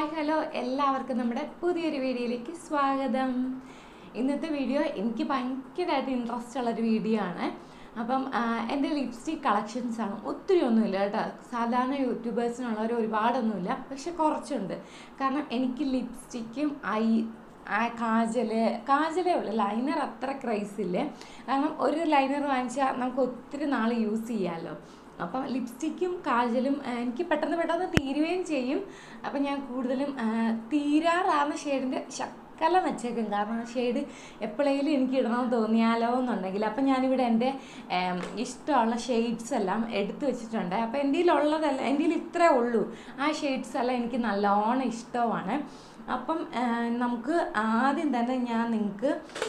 hi hello എല്ലാവർക്കും നമ്മുടെ പുതിയൊരു വീഡിയോയിലേക്ക് സ്വാഗതം ഇന്നത്തെ വീഡിയോ എനിക്ക് ഭയങ്കരമായിട്ട് ഇൻട്രസ്റ്റ് ഉള്ളൊരു വീഡിയോ ആണ് അപ്പം ആ, എൻ്റെ ലിപ്സ്റ്റിക് കളക്ഷൻസ് ആണ് ഒത്തിരി ഒന്നുമില്ല കേട്ടോ സാധാരണ യൂട്യൂബേഴ്സിനുള്ളവർ ഒരുപാടൊന്നുമില്ല പക്ഷെ കുറച്ചുണ്ട് കാരണം എനിക്ക് ലിപ്സ്റ്റിക്കും ഐ ആ കാജല് കാജലേ ഉള്ളൂ ലൈനർ അത്ര ക്രൈസ് ഇല്ലേ കാരണം ഒരു ലൈനർ വാങ്ങിച്ചാൽ നമുക്ക് ഒത്തിരി നാൾ യൂസ് ചെയ്യാമല്ലോ അപ്പം ലിപ്സ്റ്റിക്കും കാജലും ആ, എനിക്ക് പെട്ടെന്ന് പെട്ടെന്ന് തീരുകയും ചെയ്യും അപ്പം ഞാൻ കൂടുതലും ആ, തീരാറാവുന്ന ഷെയ്ഡിൻ്റെ ശക്കല വെച്ചേക്കും കാരണം ഷെയ്ഡ് എപ്പോഴെങ്കിലും എനിക്ക് ഇടണമെന്ന് തോന്നിയാലോ എന്നുണ്ടെങ്കിൽ അപ്പം ഞാനിവിടെ എൻ്റെ ഏം, ഇഷ്ടമുള്ള ഷെയ്ഡ്സ് എല്ലാം എടുത്തു വെച്ചിട്ടുണ്ട് അപ്പം എൻ്റെ ഉള്ളതല്ല എൻ്റെ ഇത്രേ ഉള്ളൂ ആ ഷെയ്ഡ്സ് എല്ലാം എനിക്ക് നല്ലോണം ഇഷ്ടമാണ് അപ്പം ആ, നമുക്ക് ആദ്യം തന്നെ ഞാൻ നിങ്ങൾക്ക്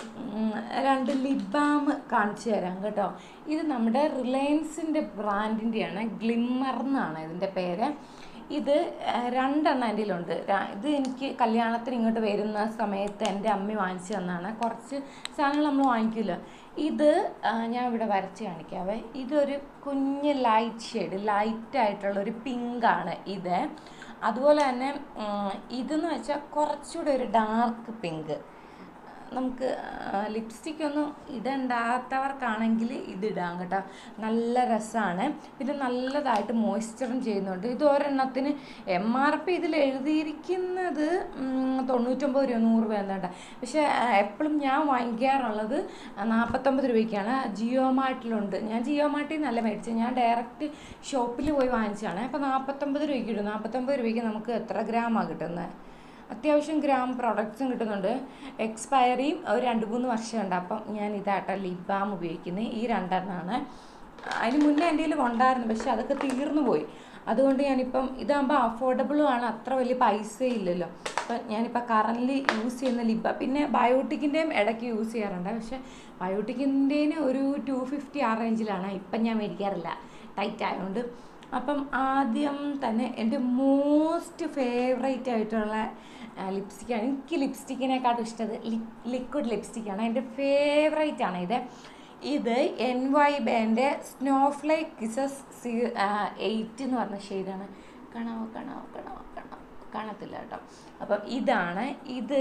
രണ്ട് ലിപ് ബാം കാണിച്ചു തരാം കേട്ടോ ഇത് നമ്മുടെ റിലയൻസിൻ്റെ ബ്രാൻഡിൻ്റെയാണ് ഗ്ലിമ്മർ എന്നാണ് ഇതിൻ്റെ പേര് ഇത് ആ, രണ്ടെണ്ണം എൻ്റെ കയ്യിലുണ്ട് ര- ഇത് എനിക്ക് കല്യാണത്തിന് ഇങ്ങോട്ട് വരുന്ന സമയത്ത് എൻ്റെ അമ്മ വാങ്ങിച്ചു തന്നതാണ് കുറച്ച് സാധനങ്ങൾ നമ്മൾ വാങ്ങിക്കില്ല ഇത് ആ, ഞാൻ ഇവിടെ വരച്ച് കാണിക്കാവേ ഇതൊരു കുഞ്ഞ് ലൈറ്റ് ഷെയ്ഡ് ലൈറ്റ് ആയിട്ടുള്ള ഒരു പിങ്കാണ് ഇത് അതുപോലെ തന്നെ ഉം, ഇതെന്ന് വെച്ചാൽ കുറച്ചുകൂടെ ഒരു ഡാർക്ക് പിങ്ക് നമുക്ക് ലിപ്സ്റ്റിക് ഒന്നും ഇടണ്ടാത്തവർക്കാണെങ്കിൽ ഇതിടാം കേട്ടോ നല്ല രസമാണ് ഇത് നല്ലതായിട്ട് മോയ്സ്ചറും ചെയ്യുന്നുണ്ട് ഇത് ഒരെണ്ണത്തിന് എം ആർ പി ഇതിൽ എഴുതിയിരിക്കുന്നത് ഉം, തൊണ്ണൂറ്റൊമ്പത് രൂപ നൂറ് രൂപ എന്താണ്ട പക്ഷേ എപ്പോഴും ഞാൻ വാങ്ങിക്കാറുള്ളത് നാൽപ്പത്തൊമ്പത് രൂപയ്ക്കാണ് ജിയോ മാർട്ടിലുണ്ട് ഞാൻ ജിയോ മാർട്ടിൽ നല്ല മേടിച്ചത് ഞാൻ ഡയറക്റ്റ് ഷോപ്പിൽ പോയി വാങ്ങിച്ചതാണ് അപ്പോൾ നാൽപ്പത്തൊമ്പത് രൂപയ്ക്ക് ഇടും നാൽപ്പത്തൊമ്പത് രൂപയ്ക്ക് നമുക്ക് എത്ര ഗ്രാമാണ് കിട്ടുന്നത് അത്യാവശ്യം ഗ്രാം പ്രോഡക്റ്റ്സും കിട്ടുന്നുണ്ട് എക്സ്പയറിയും ഒരു രണ്ട് മൂന്ന് വർഷമുണ്ട് അപ്പം ഞാൻ ഇതാട്ടോ ലിപ് ബാം ഉപയോഗിക്കുന്നത് ഈ രണ്ടെണ്ണമാണ് അതിന് മുന്നേ എൻ്റെ കയ്യിൽ ഉണ്ടായിരുന്നു പക്ഷെ അതൊക്കെ തീർന്നു പോയി അതുകൊണ്ട് ഞാനിപ്പം ഇതാകുമ്പോൾ അഫോർഡബിളും ആണ് അത്ര വലിയ പൈസ ഇല്ലല്ലോ അപ്പം ഞാനിപ്പോൾ കറൻ്റ് യൂസ് ചെയ്യുന്ന ലിബ പിന്നെ ബയോട്ടിക്കിൻ്റെയും ഇടയ്ക്ക് യൂസ് ചെയ്യാറുണ്ട് പക്ഷെ ബയോട്ടിക്കിൻ്റെന് ഒരു ടു ഫിഫ്റ്റി ആ റേഞ്ചിലാണ് ഇപ്പം ഞാൻ മേടിക്കാറില്ല ടൈറ്റ് ആയതുകൊണ്ട് അപ്പം ആദ്യം തന്നെ എൻ്റെ മോസ്റ്റ് ഫേവറേറ്റ് ആയിട്ടുള്ള ലിപ്സ്റ്റിക്കാണ് എനിക്ക് ലിപ്സ്റ്റിക്കിനെക്കാട്ടും ഇഷ്ടത് ലിക്വിഡ് ലിപ്സ്റ്റിക്കാണ് എൻ്റെ ഫേവറേറ്റ് ആണ് ഇത് ഇത് എൻ വൈ ബാൻ്റെ സ്നോഫ്ലേക്ക് കിസസ് സി എയ്റ്റ് എന്ന് പറഞ്ഞ ഷെയ്ഡാണ് കാണാവോ കാണാവോ കാണാവോ കാണാവോ കാണത്തില്ല കേട്ടോ അപ്പം ഇതാണ് ഇത്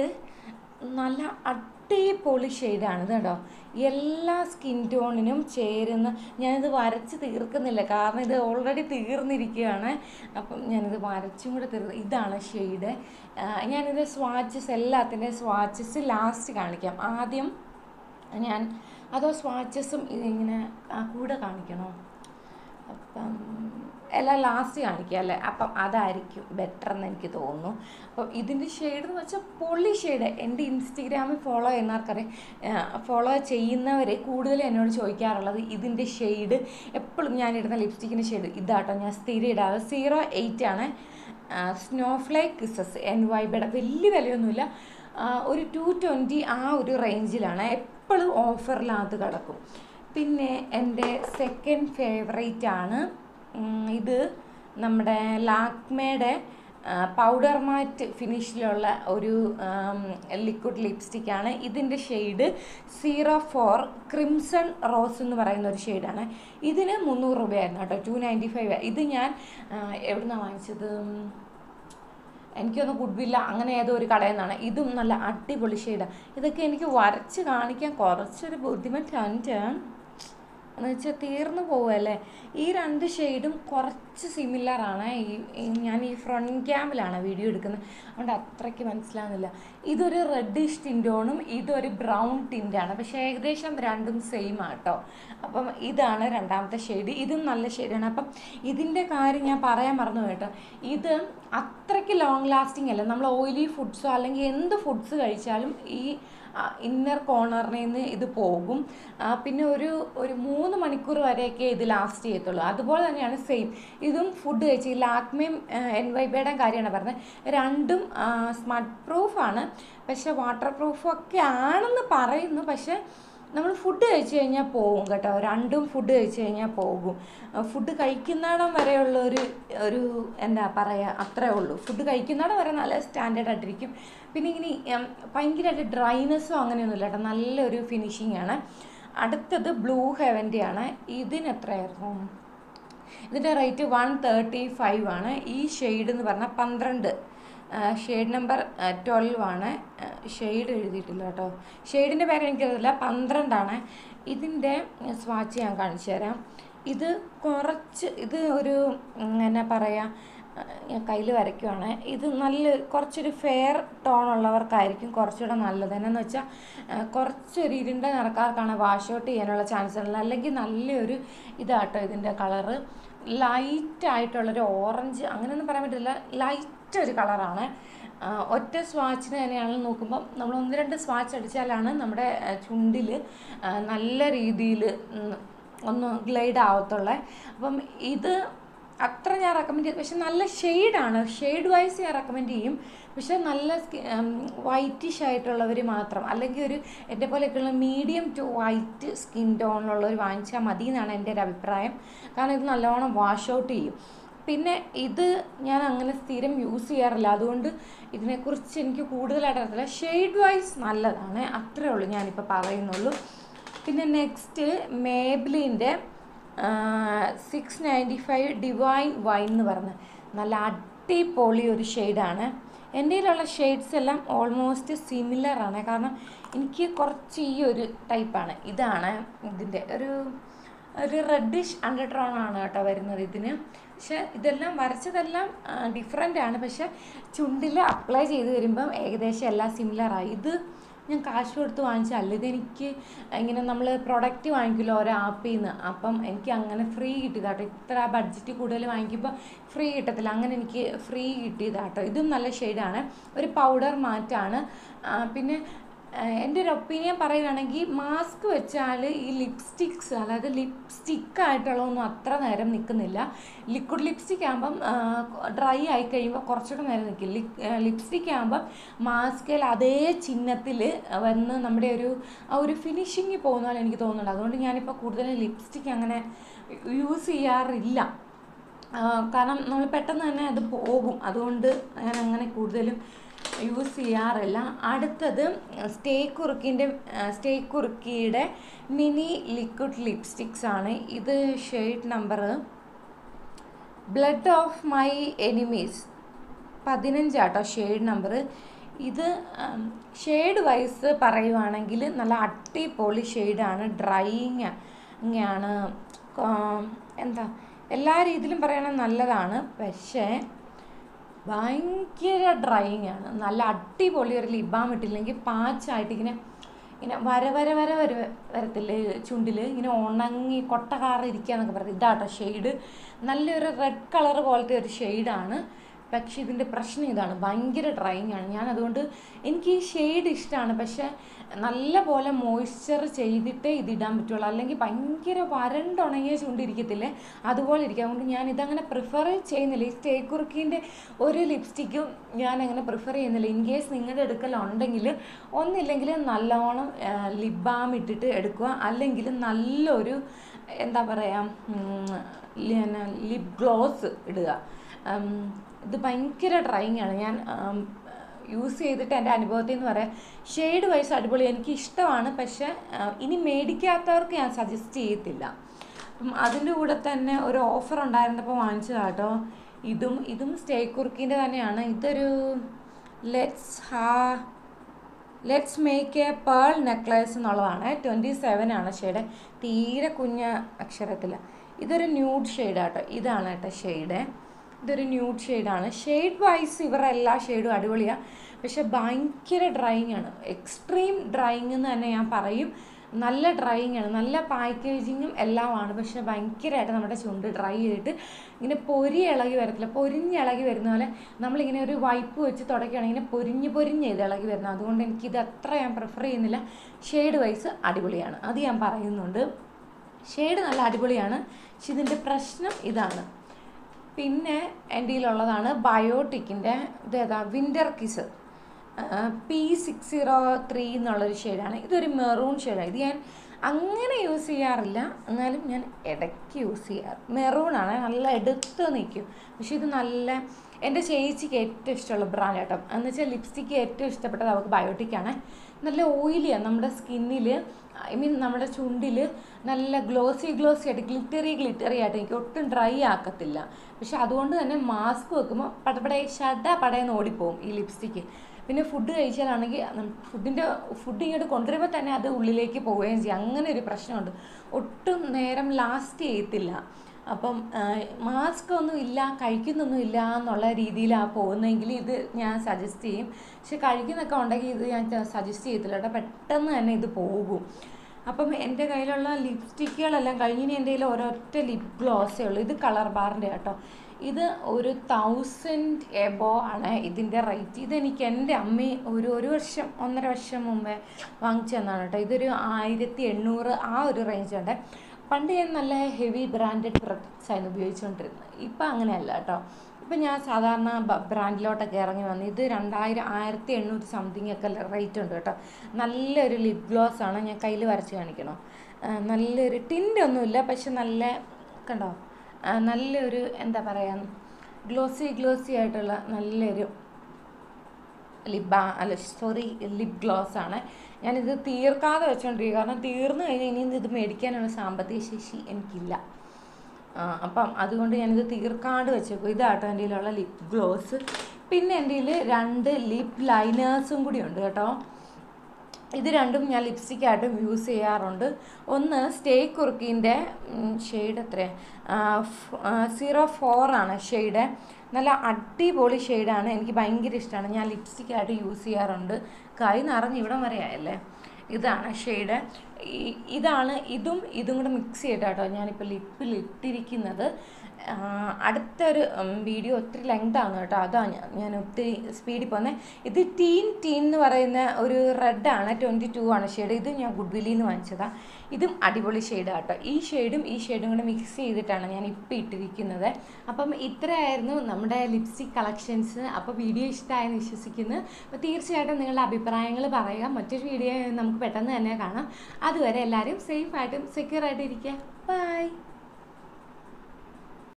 നല്ല അടിപൊളി ഷെയ്ഡാണ് ഇത് കേട്ടോ എല്ലാ സ്കിൻ ടോണിനും ചേരുന്ന ഞാനിത് വരച്ച് തീർക്കുന്നില്ല കാരണം ഇത് ഓൾറെഡി തീർന്നിരിക്കുകയാണ് അപ്പം ഞാനിത് വരച്ചും കൂടെ തീർന്ന് ഇതാണ് ഷെയ്ഡ് ഞാനിത് സ്വാച്ചസ് എല്ലാത്തിൻ്റെ സ്വാച്ചസ് ലാസ്റ്റ് കാണിക്കാം ആദ്യം ഞാൻ അതോ സ്വാച്ചസും ഇതിങ്ങനെ ആ, കൂടെ കാണിക്കണോ അപ്പം എല്ലാം ലാസ്റ്റ് കാണിക്കുക അല്ലേ അപ്പം അതായിരിക്കും ബെറ്റർ എന്ന് എനിക്ക് തോന്നുന്നു അപ്പം ഇതിൻ്റെ ഷെയ്ഡ് എന്ന് വെച്ചാൽ പൊളി ഷെയ്ഡ് എൻ്റെ ഇൻസ്റ്റഗ്രാമിൽ ഫോളോ ചെയ്യുന്നവർക്കറിയാം ഫോളോ ചെയ്യുന്നവർ കൂടുതൽ എന്നോട് ചോദിക്കാറുള്ളത് ഇതിൻ്റെ ഷെയ്ഡ് എപ്പോഴും ഞാനിടുന്ന ലിപ്സ്റ്റിക്കിൻ്റെ ഷെയ്ഡ് ഇതാട്ടോ ഞാൻ സ്ഥിരം ഇടാതെ സീറോ എയ്റ്റ് ആണ് സ്നോഫ്ലേക്ക് കിസസ് എൻ വൈബയുടെ വലിയ വിലയൊന്നുമില്ല ആ, ഒരു ടു ട്വൻറ്റി ആ ഒരു റേഞ്ചിലാണ് എപ്പോഴും ഓഫറിനകത്ത് കിടക്കും പിന്നെ എൻ്റെ സെക്കൻഡ് ഫേവറേറ്റ് ആണ് ഉം, ഇത് നമ്മുടെ ലാക്മേയുടെ പൗഡർ മാറ്റ് ഫിനിഷിലുള്ള ഒരു ലിക്വിഡ് ലിപ്സ്റ്റിക്കാണ് ഇതിൻ്റെ shade zero four crimson rose എന്ന് പറയുന്ന ഒരു ഷെയ്ഡാണ് ഇതിന് മുന്നൂറ് രൂപയായിരുന്നു കേട്ടോ ടു നയൻറ്റി ഫൈവ് ഇത് ഞാൻ എവിടുന്നാണ് വാങ്ങിച്ചത് എനിക്കൊന്ന് ഗുഡ്വില്ല അങ്ങനെ ഏതോ ഒരു കടയിൽ നിന്നാണ് ഇതും നല്ല അടിപൊളി ഷെയ്ഡാണ് ഇതൊക്കെ എനിക്ക് വരച്ച് കാണിക്കാൻ കുറച്ചൊരു ബുദ്ധിമുട്ടുണ്ട് എന്ന് വെച്ചാൽ തീർന്നു പോവുമല്ലേ ഈ രണ്ട് ഷെയ്ഡും കുറച്ച് സിമിലറാണ് ഈ ഈ ഞാൻ ഈ ഫ്രണ്ട് ക്യാമിലാണ് വീഡിയോ എടുക്കുന്നത് അതുകൊണ്ട് അത്രയ്ക്ക് മനസ്സിലാവുന്നില്ല ഇതൊരു റെഡിഷ് ടിൻറ്റോണും ഇതൊരു ബ്രൗൺ ടിൻ്റാണ് പക്ഷേ ഏകദേശം രണ്ടും സെയിം ആട്ടോ അപ്പം ഇതാണ് രണ്ടാമത്തെ ഷെയ്ഡ് ഇതും നല്ല ഷെയ്ഡാണ് അപ്പം ഇതിൻ്റെ കാര്യം ഞാൻ പറയാൻ മറന്നു കേട്ടോ ഇത് അത്രയ്ക്ക് ലോങ് ലാസ്റ്റിംഗ് അല്ല നമ്മൾ ഓയിലി ഫുഡ്സോ അല്ലെങ്കിൽ എന്ത് ഫുഡ്സ് കഴിച്ചാലും ഈ ഇന്നർ കോർണറിൽ നിന്ന് ഇത് പോകും ആ, പിന്നെ ഒരു ഒരു മൂന്ന് മണിക്കൂർ വരെയൊക്കെ ഇത് ലാസ്റ്റ് ചെയ്യത്തുള്ളൂ അതുപോലെ തന്നെയാണ് സെയിം ഇതും ഫുഡ് കഴിച്ച് ഈ ലാക്മയും എൻ വൈബയുടെ കാര്യമാണ് പറഞ്ഞത് രണ്ടും സ്മട്ട് പ്രൂഫാണ് പക്ഷെ വാട്ടർ പ്രൂഫും ഒക്കെ ആണെന്ന് പറയുന്നു പക്ഷെ നമ്മൾ ഫുഡ് കഴിച്ച് കഴിഞ്ഞാൽ പോകും കേട്ടോ രണ്ടും ഫുഡ് കഴിച്ച് കഴിഞ്ഞാൽ പോകും ഫുഡ് കഴിക്കുന്നിടം വരെയുള്ള ഒരു ഒരു എന്താ പറയുക അത്രേ ഉള്ളൂ ഫുഡ് കഴിക്കുന്നിടം വരെ നല്ല സ്റ്റാൻഡേർഡ് ആയിട്ടിരിക്കും പിന്നെ ഇങ്ങനെ ഉം, ഭയങ്കരമായിട്ട് ഡ്രൈനെസ്സോ അങ്ങനെയൊന്നുമില്ല കേട്ടോ നല്ലൊരു ഫിനിഷിംഗ് ആണ് അടുത്തത് ബ്ലൂ ഹെവൻ്റെ ആണ് ഇതിന് എത്രയായിരുന്നു ഇതിൻ്റെ റേറ്റ് വൺ തേർട്ടി ഫൈവ് ആണ് ഈ ഷെയ്ഡ് എന്ന് പറഞ്ഞാൽ പന്ത്രണ്ട് ഷെയ്ഡ് നമ്പർ ട്വൽവ് ആണ് ഷെയ്ഡ് എഴുതിയിട്ടില്ല കേട്ടോ ഷെയ്ഡിൻ്റെ പേര് എനിക്കറിയില്ല പന്ത്രണ്ടാണ് ഇതിൻ്റെ സ്വാച്ച് ഞാൻ കാണിച്ചു തരാം ഇത് കുറച്ച് ഇത് ഒരു ഉം, എന്നാ പറയുക ഞാൻ കയ്യിൽ വരയ്ക്കുവാണ് ഇത് നല്ല കുറച്ചൊരു ഫെയർ ടോൺ ഉള്ളവർക്കായിരിക്കും കുറച്ചുകൂടെ നല്ലത് എന്നാന്ന് വെച്ചാൽ കുറച്ചൊരു ഇരുണ്ട നിറക്കാർക്കാണ് വാഷ് ഔട്ട് ചെയ്യാനുള്ള ചാൻസ് ഉള്ളത് അല്ലെങ്കിൽ നല്ലൊരു ഇതാട്ടോ ഇതിൻ്റെ കളറ് ലൈറ്റ് ആയിട്ടുള്ളൊരു ഓറഞ്ച് അങ്ങനെയൊന്നും പറയാൻ പറ്റില്ല ലൈറ്റ് ഒരു കളറാണ് ഒറ്റ സ്വാച്ചിന് തന്നെയാണ് നോക്കുമ്പം നമ്മൾ ഒന്ന് രണ്ട് സ്വാച്ച് അടിച്ചാലാണ് നമ്മുടെ ചുണ്ടിൽ നല്ല രീതിയിൽ ഒന്ന് ഗ്ലൈഡ് ആവത്തുള്ളേ അപ്പം ഇത് അത്ര ഞാൻ റെക്കമെൻഡ് ചെയ്യും പക്ഷെ നല്ല ഷെയ്ഡാണ് ഷെയ്ഡ് വൈസ് ഞാൻ റെക്കമെൻഡ് ചെയ്യും പക്ഷെ നല്ല വൈറ്റിഷ് ആയിട്ടുള്ളവർ മാത്രം അല്ലെങ്കിൽ ഒരു എൻ്റെ പോലെയൊക്കെയുള്ള മീഡിയം ടു വൈറ്റ് സ്കിൻ ടോണിലുള്ളവർ വാങ്ങിച്ചാൽ മതി എന്നാണ് എൻ്റെ ഒരു അഭിപ്രായം കാരണം ഇത് നല്ലോണം വാഷ് ഔട്ട് ചെയ്യും പിന്നെ ഇത് ഞാൻ അങ്ങനെ സ്ഥിരം യൂസ് ചെയ്യാറില്ല അതുകൊണ്ട് ഇതിനെക്കുറിച്ച് എനിക്ക് കൂടുതലായിട്ട് അറിയത്തില്ല ഷെയ്ഡ് വൈസ് നല്ലതാണ് അത്രേ ഉള്ളൂ ഞാനിപ്പോൾ പറയുന്നുള്ളൂ പിന്നെ നെക്സ്റ്റ് മേബ്ലിൻ്റെ six ninety five divine wine എന്ന് പറഞ്ഞ് നല്ല അടിപൊളി ഒരു ഷെയ്ഡാണ് എൻ്റെ കയ്യിലുള്ള ഷെയ്ഡ്സ് എല്ലാം ഓൾമോസ്റ്റ് സിമിലർ ആണ് കാരണം എനിക്ക് കുറച്ച് ഈ ഒരു ടൈപ്പാണ് ഇതാണ് ഇതിൻ്റെ ഒരു ഒരു റെഡിഷ് അണ്ടർടോൺ ആണ് കേട്ടോ വരുന്നത് ഇതിന് പക്ഷെ ഇതെല്ലാം വരച്ചതെല്ലാം ഡിഫറെൻ്റ് ആണ് പക്ഷെ ചുണ്ടിൽ അപ്ലൈ ചെയ്ത് വരുമ്പം ഏകദേശം എല്ലാം സിമിലറായി ഇത് ഞാൻ കാശ് കൊടുത്ത് വാങ്ങിച്ചല്ല ഇതെനിക്ക് ഇങ്ങനെ നമ്മൾ പ്രൊഡക്റ്റ് വാങ്ങിക്കുമല്ലോ ഓരോ ആപ്പിൽ നിന്ന് അപ്പം എനിക്ക് അങ്ങനെ ഫ്രീ കിട്ടിയതാട്ടോ ഇത്ര ബഡ്ജറ്റ് കൂടുതൽ വാങ്ങിക്കുമ്പോൾ ഫ്രീ കിട്ടത്തില്ല അങ്ങനെ എനിക്ക് ഫ്രീ കിട്ടിയതാട്ടോ ഇതും നല്ല ഷെയ്ഡാണ് ഒരു പൗഡർ മാറ്റാണ് ആ, പിന്നെ ഏഹ് എൻ്റെ ഒരു ഒപ്പീനിയൻ പറയുകയാണെങ്കിൽ മാസ്ക് വെച്ചാൽ ഈ ലിപ്സ്റ്റിക്സ് അതായത് ലിപ്സ്റ്റിക്ക് ആയിട്ടുള്ളതൊന്നും അത്ര നേരം നിൽക്കുന്നില്ല ലിക്വിഡ് ലിപ്സ്റ്റിക് ആകുമ്പം ഡ്രൈ ആയി കഴിയുമ്പോൾ കുറച്ചുകൂടെ നേരം നിൽക്കും ലിപ്സ്റ്റിക് ആകുമ്പം മാസ്കിൽ അതേ ചിഹ്നത്തിൽ വന്ന് നമ്മുടെ ഒരു ആ ഒരു ഫിനിഷിങ് പോകുന്ന പോലെ എനിക്ക് തോന്നുന്നുണ്ട് അതുകൊണ്ട് ഞാനിപ്പോൾ കൂടുതലും ലിപ്സ്റ്റിക് അങ്ങനെ യൂസ് ചെയ്യാറില്ല ആ, കാരണം നമ്മൾ പെട്ടെന്ന് തന്നെ അത് പോകും അതുകൊണ്ട് ഞാൻ അങ്ങനെ കൂടുതലും യൂസ് ചെയ്യാറില്ല അടുത്തത് സ്റ്റേ കുറുക്കിൻ്റെ സ്റ്റേ കുറുക്കിയുടെ മിനി ലിക്വിഡ് ലിപ്സ്റ്റിക്സ് ആണ് ഇത് shade number blood of my enemies പതിനഞ്ചാട്ടോ ഷെയ്ഡ് നമ്പർ ഇത് ഷെയ്ഡ് വൈസ് പറയുവാണെങ്കിൽ നല്ല അടിപൊളി ഷെയ്ഡാണ് ഡ്രൈയിങ് ആണ് എന്താ എല്ലാ രീതിയിലും പറയണത് നല്ലതാണ് പക്ഷേ ഭയങ്കര ഡ്രൈയിങ് ആണ് നല്ല അടിപൊളി ഒരു ലിബാം ഇട്ടില്ലെങ്കിൽ പാച്ചായിട്ട് ഇങ്ങനെ ഇങ്ങനെ വര വര വര വര വരത്തില്ലേ ചുണ്ടിൽ ഇങ്ങനെ ഉണങ്ങി കൊട്ടകാറ് ഇരിക്കുക എന്നൊക്കെ പറയും ഇതാട്ടോ ഷെയ്ഡ് നല്ലൊരു റെഡ് കളർ പോലത്തെ ഒരു ഷെയ്ഡാണ് പക്ഷെ ഇതിൻ്റെ പ്രശ്നം ഇതാണ് ഭയങ്കര ഡ്രൈയിങ് ആണ് ഞാൻ അതുകൊണ്ട് എനിക്ക് ഈ ഷെയ്ഡ് ഇഷ്ടമാണ് പക്ഷെ നല്ല പോലെ മോയ്സ്ചർ ചെയ്തിട്ടേ ഇത് ഇടാൻ പറ്റുള്ളൂ അല്ലെങ്കിൽ ഭയങ്കര വരണ്ടുണങ്ങിയ ചുണ്ടിരിക്കത്തില്ലേ അതുപോലെ ഇരിക്കും അതുകൊണ്ട് ഞാൻ ഇതങ്ങനെ പ്രിഫർ ചെയ്യുന്നില്ല ഈ സ്റ്റേ കുറുക്കിൻ്റെ ഒരു ലിപ്സ്റ്റിക്കും ഞാൻ അങ്ങനെ പ്രിഫർ ചെയ്യുന്നില്ല ഇൻ കേസ് നിങ്ങളുടെ അടുക്കലുണ്ടെങ്കിൽ ഒന്നില്ലെങ്കിൽ നല്ലോണം ലിപ് ബാം ഇട്ടിട്ട് എടുക്കുക അല്ലെങ്കിൽ നല്ലൊരു എന്താ പറയുക ലിപ് ഗ്ലോസ് ഇടുക ഉം, ഇത് ഭയങ്കര ഡ്രൈയിങ് ആണ് ഞാൻ യൂസ് ചെയ്തിട്ട് എൻ്റെ അനുഭവത്തിൽ നിന്ന് പറയാം ഷെയ്ഡ് വൈസ് അടിപൊളി എനിക്ക് ഇഷ്ടമാണ് പക്ഷേ ആ, ഇനി മേടിക്കാത്തവർക്ക് ഞാൻ സജസ്റ്റ് ചെയ്യത്തില്ല അപ്പം അതിൻ്റെ കൂടെ തന്നെ ഒരു ഓഫർ ഉണ്ടായിരുന്നപ്പോൾ വാങ്ങിച്ചതാണ് കേട്ടോ ഇതും ഇതും സ്റ്റേ കുർക്കിൻ്റെ തന്നെയാണ് ഇതൊരു ലെറ്റ്സ് ഹാ let's make a pearl necklace എന്നുള്ളതാണ് ട്വൻറ്റി സെവൻ ആണ് ഷെയ്ഡ് തീരെ കുഞ്ഞ അക്ഷരത്തിൽ ഇതൊരു ന്യൂഡ് ഷെയ്ഡാട്ടോ ഇതാണ് കേട്ടോ ഷെയ്ഡ് ഇതൊരു ന്യൂഡ് ഷെയ്ഡാണ് ഷെയ്ഡ് വൈസ് ഇവരുടെ എല്ലാ ഷെയ്ഡും അടിപൊളിയാണ് പക്ഷെ ഭയങ്കര ഡ്രൈയിങ് ആണ് എക്സ്ട്രീം ഡ്രൈയിങ് എന്ന് തന്നെ ഞാൻ പറയും നല്ല ഡ്രൈയിങ് ആണ് നല്ല പാക്കേജിങ്ങും എല്ലാമാണ് പക്ഷെ ഭയങ്കരമായിട്ട് നമ്മുടെ ചുണ്ട് ഡ്രൈ ചെയ്തിട്ട് ഇങ്ങനെ പൊരി ഇളകി വരത്തില്ല പൊരിഞ്ഞ് ഇളകി വരുന്ന പോലെ നമ്മളിങ്ങനെ ഒരു വൈപ്പ് വെച്ച് തുടക്കുകയാണെങ്കിൽ ഇങ്ങനെ പൊരിഞ്ഞ് പൊരിഞ്ഞ് ഇത് ഇളകി വരുന്നത് അതുകൊണ്ട് എനിക്കിത് അത്ര ഞാൻ പ്രിഫർ ചെയ്യുന്നില്ല ഷെയ്ഡ് വൈസ് അടിപൊളിയാണ് അത് ഞാൻ പറയുന്നുണ്ട് ഷെയ്ഡ് നല്ല അടിപൊളിയാണ് പക്ഷെ ഇതിൻ്റെ പ്രശ്നം ഇതാണ് പിന്നെ എൻ്റെ കയ്യിലുള്ളതാണ് ബയോട്ടിക്കിൻ്റെ ഇതേതാ winter kiss P six zero three എന്നുള്ളൊരു ഷെയ്ഡാണ് ഇതൊരു മെറൂൺ ഷെയ്ഡാണ് ഇത് ഞാൻ അങ്ങനെ യൂസ് ചെയ്യാറില്ല എന്നാലും ഞാൻ ഇടയ്ക്ക് യൂസ് ചെയ്യാറ് മെറൂൺ ആണ് നല്ല എടുത്ത് നിൽക്കും പക്ഷെ ഇത് നല്ല എൻ്റെ ചേച്ചിക്ക് ഏറ്റവും ഇഷ്ടമുള്ള ബ്രാൻഡ് കേട്ടോ എന്ന് വെച്ചാൽ ലിപ്സ്റ്റിക്ക് ഏറ്റവും ഇഷ്ടപ്പെട്ടത് അവൾക്ക് ബയോട്ടിക്കാണ് നല്ല ഓയിലിയാണ് നമ്മുടെ സ്കിന്നിൽ ഐ മീൻ നമ്മുടെ ചുണ്ടിൽ നല്ല ഗ്ലോസി ഗ്ലോസി ആയിട്ട് ഗ്ലിറ്ററി ഗ്ലിറ്ററി ആയിട്ട് എനിക്ക് ഒട്ടും ഡ്രൈ ആക്കത്തില്ല പക്ഷെ അതുകൊണ്ട് തന്നെ മാസ്ക് വെക്കുമ്പോൾ പടപടേ ഷഡ പടയെന്ന് ഓടിപ്പോവും ഈ ലിപ്സ്റ്റിക്ക് പിന്നെ ഫുഡ് കഴിച്ചാലാണെങ്കിൽ ഫുഡിൻ്റെ ഫുഡ് ഇങ്ങോട്ട് കൊണ്ടുവരുമ്പോൾ തന്നെ അത് ഉള്ളിലേക്ക് പോവുകയും ചെയ്യും അങ്ങനെ ഒരു പ്രശ്നമുണ്ട് ഒട്ടും നേരം ലാസ്റ്റ് ചെയ്യത്തില്ല അപ്പം മാസ്ക് ഒന്നും ഇല്ല കഴിക്കുന്നൊന്നും ഇല്ല എന്നുള്ള രീതിയിലാണ് പോകുന്നതെങ്കിൽ ഇത് ഞാൻ സജസ്റ്റ് ചെയ്യും പക്ഷെ കഴിക്കുന്നൊക്കെ ഉണ്ടെങ്കിൽ ഇത് ഞാൻ സജസ്റ്റ് ചെയ്യത്തില്ല കേട്ടോ പെട്ടെന്ന് തന്നെ ഇത് പോകും അപ്പം എൻ്റെ കയ്യിലുള്ള ലിപ്സ്റ്റിക്കുകളെല്ലാം കഴിഞ്ഞിനി എൻ്റെ കയ്യിൽ ഒരൊറ്റ ലിപ് ഗ്ലോസേ ഉള്ളൂ ഇത് കളർ ബാറിൻ്റെ കേട്ടോ ഇത് ഒരു തൗസൻഡ് എബോ ആണ് ഇതിൻ്റെ റേറ്റ് ഇതെനിക്ക് എൻ്റെ അമ്മ ഒരു ഒരു വർഷം ഒന്നര വർഷം മുമ്പേ വാങ്ങിച്ചു തന്നാണ് കേട്ടോ ഇതൊരു ആയിരത്തി എണ്ണൂറ് ആ ഒരു റേഞ്ച് ഉണ്ട് പണ്ട് ഞാൻ നല്ല ഹെവി ബ്രാൻഡഡ് പ്രൊഡക്ട്സ് ആയിരുന്നു ഉപയോഗിച്ചുകൊണ്ടിരുന്നത് ഇപ്പം അങ്ങനെയല്ല കേട്ടോ ഇപ്പം ഞാൻ സാധാരണ ബ്രാൻഡിലോട്ടൊക്കെ ഇറങ്ങി വന്നു ഇത് രണ്ടായിരം ആയിരത്തി എണ്ണൂറ് സംതിങ് ഒക്കെ റേറ്റ് ഉണ്ട് കേട്ടോ നല്ലൊരു ലിപ് ഗ്ലോസ് ആണ് ഞാൻ കയ്യിൽ വരച്ച് കാണിക്കണം നല്ലൊരു ടിൻ്റ് ഒന്നുമില്ല പക്ഷെ നല്ല കണ്ടോ നല്ലൊരു എന്താ പറയുക ഗ്ലോസി ഗ്ലോസി ആയിട്ടുള്ള നല്ലൊരു ലിബ അല്ല സോറി ലിപ് ഗ്ലോസ് ആണ് ഞാനിത് തീർക്കാതെ വെച്ചോണ്ടിരിക്കുക കാരണം തീർന്നു കഴിഞ്ഞാൽ ഇനി ഇത് മേടിക്കാനുള്ള സാമ്പത്തിക ശേഷി എനിക്കില്ല അപ്പം അതുകൊണ്ട് ഞാനിത് തീർക്കാണ്ട് വെച്ചേക്കും ഇതാട്ടോ എൻ്റെ കയ്യിലുള്ള ലിപ് ഗ്ലോസ് പിന്നെ എൻ്റെ കയ്യിൽ രണ്ട് ലിപ് ലൈനേഴ്സും കൂടി ഉണ്ട് കേട്ടോ ഇത് രണ്ടും ഞാൻ ലിപ്സ്റ്റിക്കായിട്ടും യൂസ് ചെയ്യാറുണ്ട് ഒന്ന് സ്റ്റേ കുറുക്കിൻ്റെ ഷെയ്ഡ് എത്രയാണ് സീറോ ഫോറാണ് ഷെയ്ഡ് നല്ല അടിപൊളി ഷെയ്ഡാണ് എനിക്ക് ഭയങ്കര ഇഷ്ടമാണ് ഞാൻ ലിപ്സ്റ്റിക്കായിട്ട് യൂസ് ചെയ്യാറുണ്ട് കൈ നിറഞ്ഞ് ഇവിടം വരെ ആയല്ലേ ഇതാണ് ഷെയ്ഡ് ഇതാണ് ഇതും ഇതും കൂടെ മിക്സ് ചെയ്തിട്ടാട്ടോ ഞാനിപ്പോൾ ലിപ്പിൽ ഇട്ടിരിക്കുന്നത് അടുത്തൊരു വീഡിയോ ഒത്തിരി ലെങ്ത് ആണ് കേട്ടോ അതാണ് ഞാൻ ഞാൻ ഒത്തിരി സ്പീഡിൽ പോകുന്നത് ഇത് ടീൻ ടീൻ എന്ന് പറയുന്ന ഒരു റെഡാണ് ട്വൻറ്റി ടു ആണ് ഷെയ്ഡ് ഇത് ഞാൻ ഗുഡ് വില്ലിൽ നിന്ന് വാങ്ങിച്ചതാണ് ഇതും അടിപൊളി ഷെയ്ഡാണ് കേട്ടോ ഈ ഷെയ്ഡും ഈ ഷെയ്ഡും കൂടെ മിക്സ് ചെയ്തിട്ടാണ് ഞാൻ ഇപ്പോൾ ഇട്ടിരിക്കുന്നത് അപ്പം ഇത്രയായിരുന്നു നമ്മുടെ ലിപ്സ്റ്റിക് കളക്ഷൻസ് അപ്പോൾ വീഡിയോ ഇഷ്ടമായെന്ന് വിശ്വസിക്കുന്നു അപ്പോൾ തീർച്ചയായിട്ടും നിങ്ങളുടെ അഭിപ്രായങ്ങൾ പറയുക മറ്റൊരു വീഡിയോ നമുക്ക് പെട്ടെന്ന് തന്നെ കാണാം അതുവരെ എല്ലാവരും സേഫായിട്ടും സെക്യൂർ ആയിട്ടും ഇരിക്കുക ബൈ